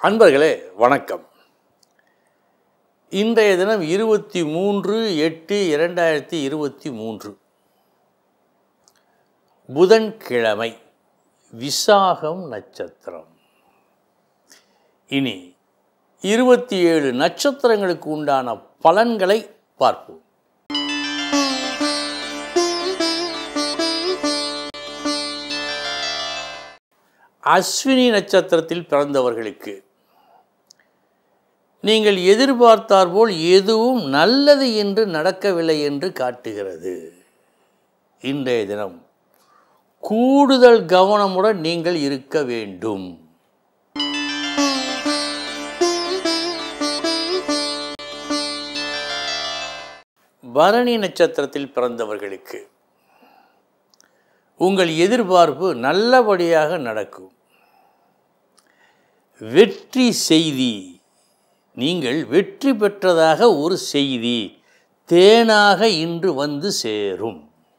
அன்பர்களே வணக்கம் இன்றைய தினம் இருபத்தி மூன்று எட்டு இரண்டாயிரத்தி இருபத்தி மூன்று புதன்கிழமை விசாகம் நட்சத்திரம் இனி இருபத்தி ஏழு நட்சத்திரங்களுக்கு உண்டான பலன்களை பார்ப்போம் அஸ்வினி நட்சத்திரத்தில் பிறந்தவர்களுக்கு நீங்கள் எதிர்பார்த்தாற்போல் எதுவும் நல்லது என்று நடக்கவில்லை என்று காட்டுகிறது இன்றைய தினம் கூடுதல் கவனமுடன் நீங்கள் இருக்க வேண்டும் பரணி நட்சத்திரத்தில் பிறந்தவர்களுக்கு உங்கள் எதிர்பார்ப்பு நல்லபடியாக நடக்கும் வெற்றி செய்தி நீங்கள் வெற்றி பெற்றதாக ஒரு செய்தி தேனாக இன்று வந்து சேரும்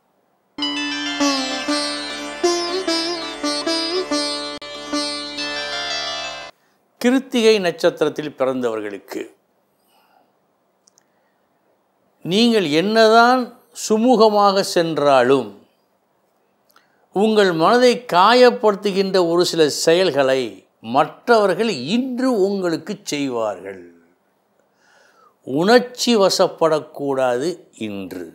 கிருத்திகை நட்சத்திரத்தில் பிறந்தவர்களுக்கு நீங்கள் என்னதான் சுமூகமாக சென்றாலும் உங்கள் மனதை காயப்படுத்துகின்ற ஒரு சில செயல்களை மற்றவர்கள் இன்று உங்களுக்கு செய்வார்கள் உணர்ச்சி வசப்படக்கூடாது இன்று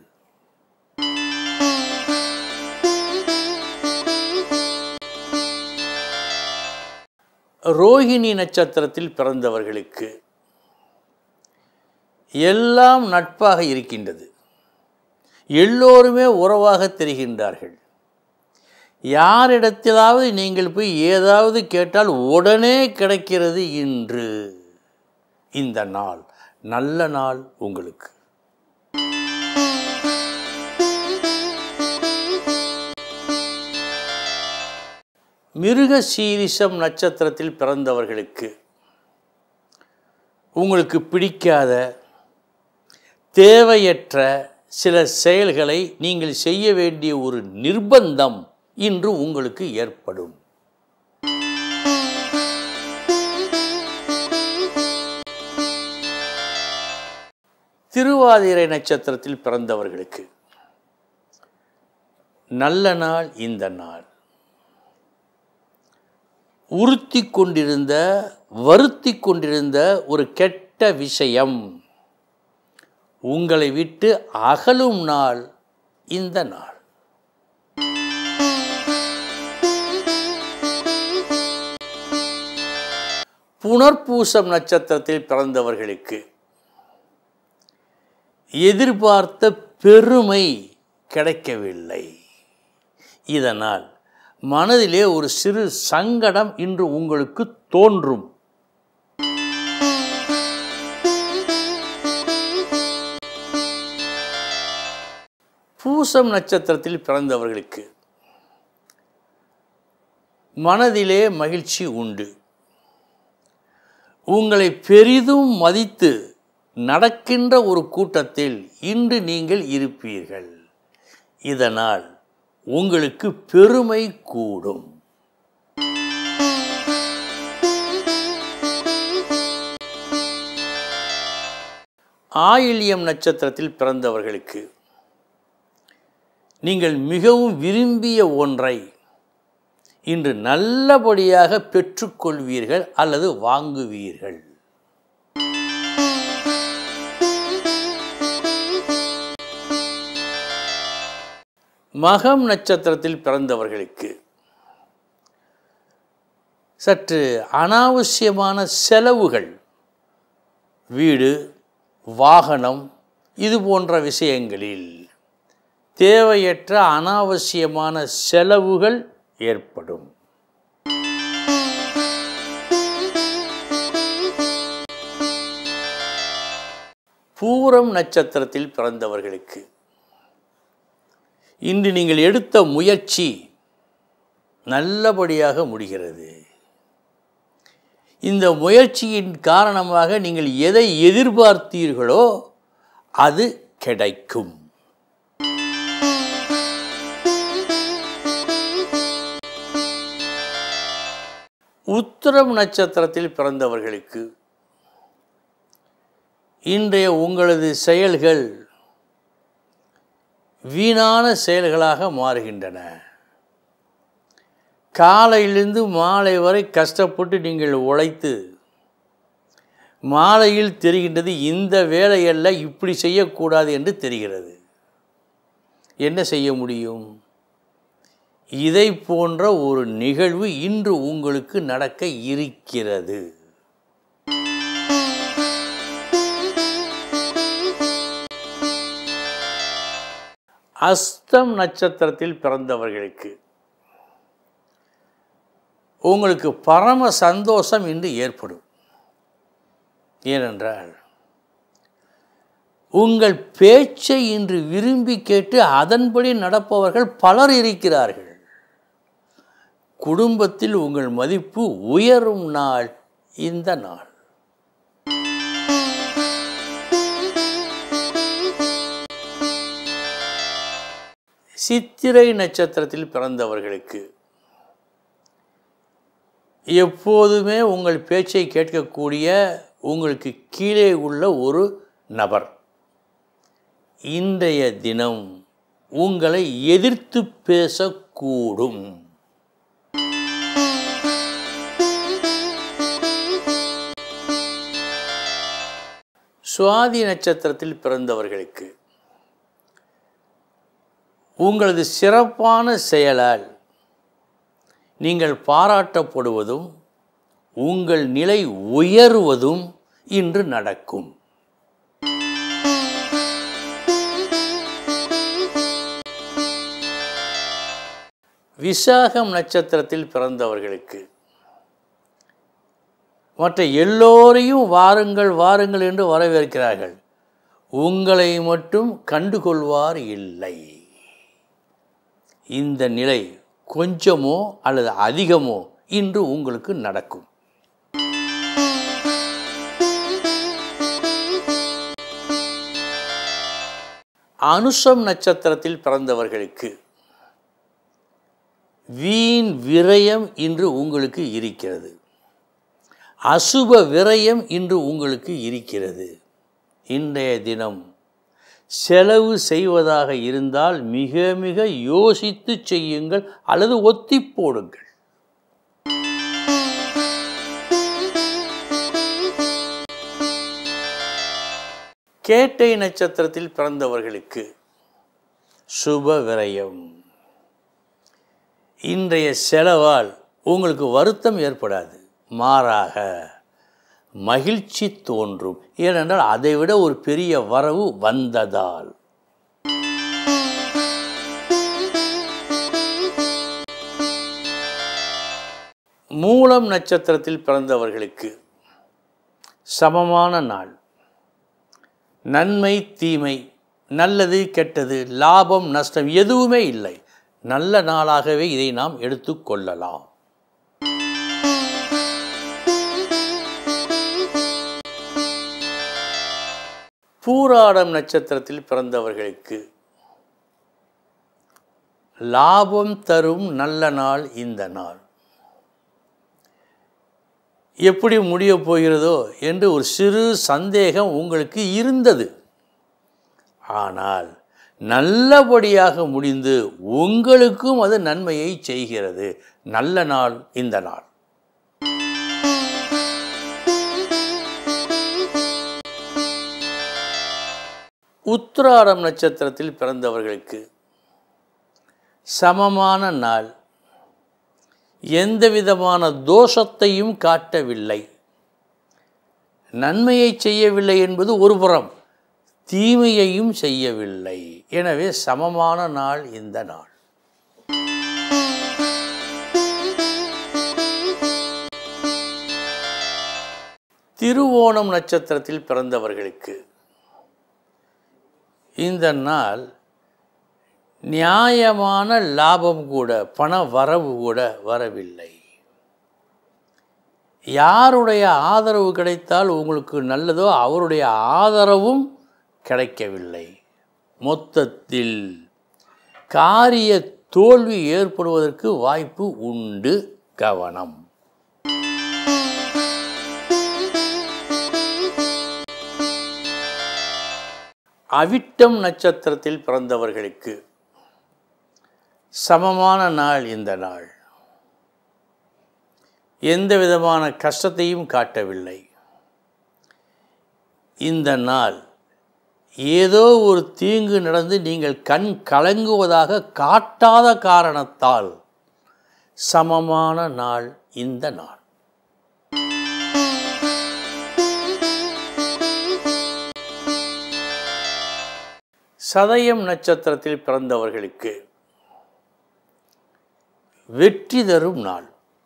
ரோஹிணி நட்சத்திரத்தில் பிறந்தவர்களுக்கு எல்லாம் நட்பாக இருக்கின்றது எல்லோருமே உறவாக தெரிகின்றார்கள் யாரிடத்திலாவது நீங்கள் போய் ஏதாவது கேட்டால் உடனே கிடைக்கிறது இன்று இந்த நாள் நல்ல நாள் உங்களுக்கு மிருக சீரிஷம் நட்சத்திரத்தில் பிறந்தவர்களுக்கு உங்களுக்கு பிடிக்காத தேவையற்ற சில செயல்களை நீங்கள் செய்ய வேண்டிய ஒரு நிர்பந்தம் இன்று உங்களுக்கு ஏற்படும் திருவாதிரை நட்சத்திரத்தில் பிறந்தவர்களுக்கு நல்ல நாள் இந்த நாள் உறுத்தி கொண்டிருந்த வருத்தி கொண்டிருந்த ஒரு கெட்ட விஷயம் உங்களை விட்டு அகலும் நாள் இந்த நாள் புனர்பூசம் நட்சத்திரத்தில் பிறந்தவர்களுக்கு எதிர்பார்த்த பெருமை கிடைக்கவில்லை இதனால் மனதிலே ஒரு சிறு சங்கடம் இன்று உங்களுக்கு தோன்றும் பூசம் நட்சத்திரத்தில் பிறந்தவர்களுக்கு மனதிலே மகிழ்ச்சி உண்டு உங்களை பெரிதும் மதித்து நடக்கின்ற ஒரு கூட்டத்தில் இன்று நீங்கள் இருப்பீர்கள் இதனால் உங்களுக்கு பெருமை கூடும் ஆயில்யம் நட்சத்திரத்தில் பிறந்தவர்களுக்கு நீங்கள் மிகவும் விரும்பிய ஒன்றை இன்று நல்லபடியாக பெற்றுக்கொள்வீர்கள் அல்லது வாங்குவீர்கள் மகம் நட்சத்திரத்தில் பிறந்தவர்களுக்கு சற்று அனாவசியமான செலவுகள் வீடு வாகனம் இது போன்ற விஷயங்களில் தேவையற்ற அனாவசியமான செலவுகள் ஏற்படும் பூரம் நட்சத்திரத்தில் பிறந்தவர்களுக்கு இன்று நீங்கள் எடுத்த முயற்சி நல்லபடியாக முடிகிறது இந்த முயற்சியின் காரணமாக நீங்கள் எதை எதிர்பார்த்தீர்களோ அது கிடைக்கும் உத்திரம் நட்சத்திரத்தில் பிறந்தவர்களுக்கு இன்றைய உங்களது செயல்கள் வீணான செயல்களாக மாறுகின்றன காலையிலிருந்து மாலை வரை கஷ்டப்பட்டு நீங்கள் உழைத்து மாலையில் தெரிகின்றது இந்த வேலையல்ல இப்படி செய்யக்கூடாது என்று தெரிகிறது என்ன செய்ய முடியும் இதை போன்ற ஒரு நிகழ்வு இன்று உங்களுக்கு நடக்க இருக்கிறது அஸ்தம் நட்சத்திரத்தில் பிறந்தவர்களுக்கு உங்களுக்கு பரம சந்தோஷம் இன்று ஏற்படும் ஏனென்றால் உங்கள் பேச்சை இன்று விரும்பி கேட்டு அதன்படி நடப்பவர்கள் பலர் இருக்கிறார்கள் குடும்பத்தில் உங்கள் மதிப்பு உயரும் நாள் இந்த நாள் சித்திரை நட்சத்திரத்தில் பிறந்தவர்களுக்கு எப்போதுமே உங்கள் பேச்சை கேட்கக்கூடிய உங்களுக்கு கீழே உள்ள ஒரு நபர் இன்றைய தினம் உங்களை எதிர்த்து பேசக்கூடும் சுவாதி நட்சத்திரத்தில் பிறந்தவர்களுக்கு உங்களது சிறப்பான செயலால் நீங்கள் பாராட்டப்படுவதும் உங்கள் நிலை உயருவதும் இன்று நடக்கும் விசாகம் நட்சத்திரத்தில் பிறந்தவர்களுக்கு மற்ற எல்லோரையும் வாருங்கள் வாருங்கள் என்று வரவேற்கிறார்கள் உங்களை மட்டும் கண்டுகொள்வார் இல்லை இந்த நிலை கொஞ்சமோ அல்லது அதிகமோ இன்று உங்களுக்கு நடக்கும் அனுஷம் நட்சத்திரத்தில் பிறந்தவர்களுக்கு வீண் விரயம் இன்று உங்களுக்கு இருக்கிறது அசுப விரயம் இன்று உங்களுக்கு இருக்கிறது இன்றைய தினம் செலவு செய்வதாக இருந்தால் மிக மிக யோசித்து செய்யுங்கள் அல்லது ஒத்தி போடுங்கள் கேட்டை நட்சத்திரத்தில் பிறந்தவர்களுக்கு சுப விரயம் இன்றைய செலவால் உங்களுக்கு வருத்தம் ஏற்படாது மாறாக மகிழ்ச்சி தோன்றும் ஏனென்றால் அதைவிட ஒரு பெரிய வரவு வந்ததால் மூலம் நட்சத்திரத்தில் பிறந்தவர்களுக்கு சமமான நாள் நன்மை தீமை நல்லது கெட்டது லாபம் நஷ்டம் எதுவுமே இல்லை நல்ல நாளாகவே இதை நாம் எடுத்துக்கொள்ளலாம் பூராடம் நட்சத்திரத்தில் பிறந்தவர்களுக்கு லாபம் தரும் நல்ல நாள் இந்த நாள் எப்படி முடியப் போகிறதோ என்று ஒரு சிறு சந்தேகம் உங்களுக்கு இருந்தது ஆனால் நல்லபடியாக முடிந்து உங்களுக்கும் அது நன்மையை செய்கிறது நல்ல நாள் இந்த நாள் உத்திராடம் நட்சத்திரத்தில் பிறந்தவர்களுக்கு சமமான நாள் எந்த விதமான தோஷத்தையும் காட்டவில்லை நன்மையை செய்யவில்லை என்பது ஒரு புறம் தீமையையும் செய்யவில்லை எனவே சமமான நாள் இந்த நாள் திருவோணம் நட்சத்திரத்தில் பிறந்தவர்களுக்கு இந்த நாள் நியாயமான லாபம் கூட பண வரவு கூட வரவில்லை யாருடைய ஆதரவு கிடைத்தால் உங்களுக்கு நல்லதோ அவருடைய ஆதரவும் கிடைக்கவில்லை மொத்தத்தில் காரிய தோல்வி ஏற்படுவதற்கு வாய்ப்பு உண்டு கவனம் அவிட்டம் நட்சத்திரத்தில் பிறந்தவர்களுக்கு சமமான நாள் இந்த நாள் எந்த விதமான கஷ்டத்தையும் காட்டவில்லை இந்த நாள் ஏதோ ஒரு தீங்கு நடந்து நீங்கள் கண் கலங்குவதாக காட்டாத காரணத்தால் சமமான நாள் இந்த நாள் சதயம் நட்சத்திரத்தில் பிறந்தவர்களுக்கு வெற்றி தரும் நாள்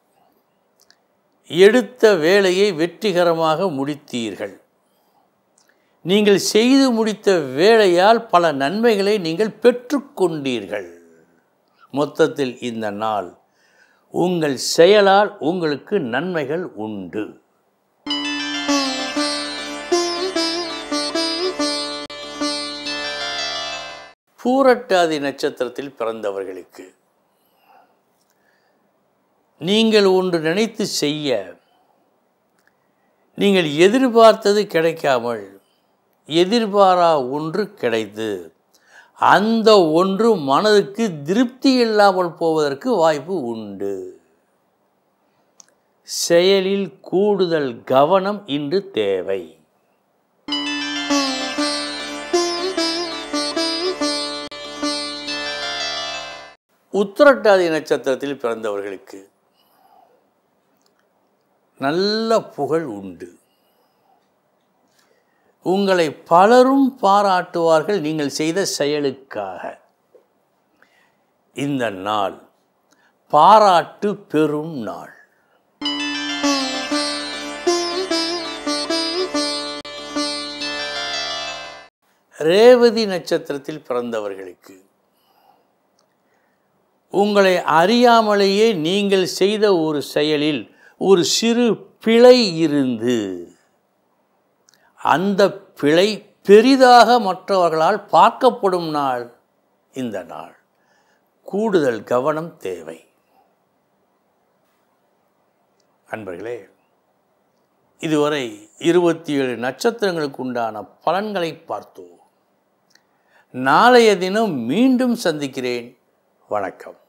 எடுத்த வேலையை வெற்றிகரமாக முடித்தீர்கள் நீங்கள் செய்து முடித்த வேலையால் பல நன்மைகளை நீங்கள் பெற்றுக்கொண்டீர்கள் மொத்தத்தில் இந்த நாள் உங்கள் செயலால் உங்களுக்கு நன்மைகள் உண்டு பூரட்டாதி நட்சத்திரத்தில் பிறந்தவர்களுக்கு நீங்கள் ஒன்று நினைத்து செய்ய நீங்கள் எதிர்பார்த்தது கிடைக்காமல் எதிர்பாரா ஒன்று கிடைத்து அந்த ஒன்று மனதுக்கு திருப்தி இல்லாமல் போவதற்கு வாய்ப்பு உண்டு செயலில் கூடுதல் கவனம் இன்று தேவை உத்திரட்டாதி நட்சத்திரத்தில் பிறந்தவர்களுக்கு நல்ல புகழ் உண்டு உங்களை பலரும் பாராட்டுவார்கள் நீங்கள் செய்த செயலுக்காக இந்த நாள் பாராட்டு பெறும் நாள் ரேவதி நட்சத்திரத்தில் பிறந்தவர்களுக்கு உங்களை அறியாமலேயே நீங்கள் செய்த ஒரு செயலில் ஒரு சிறு பிழை இருந்து அந்த பிழை பெரிதாக மற்றவர்களால் பார்க்கப்படும் நாள் இந்த நாள் கூடுதல் கவனம் தேவை அன்பர்களே இதுவரை இருபத்தி ஏழு நட்சத்திரங்களுக்கு உண்டான பலன்களை பார்த்தோம் நாளைய தினம் மீண்டும் சந்திக்கிறேன் வணக்கம்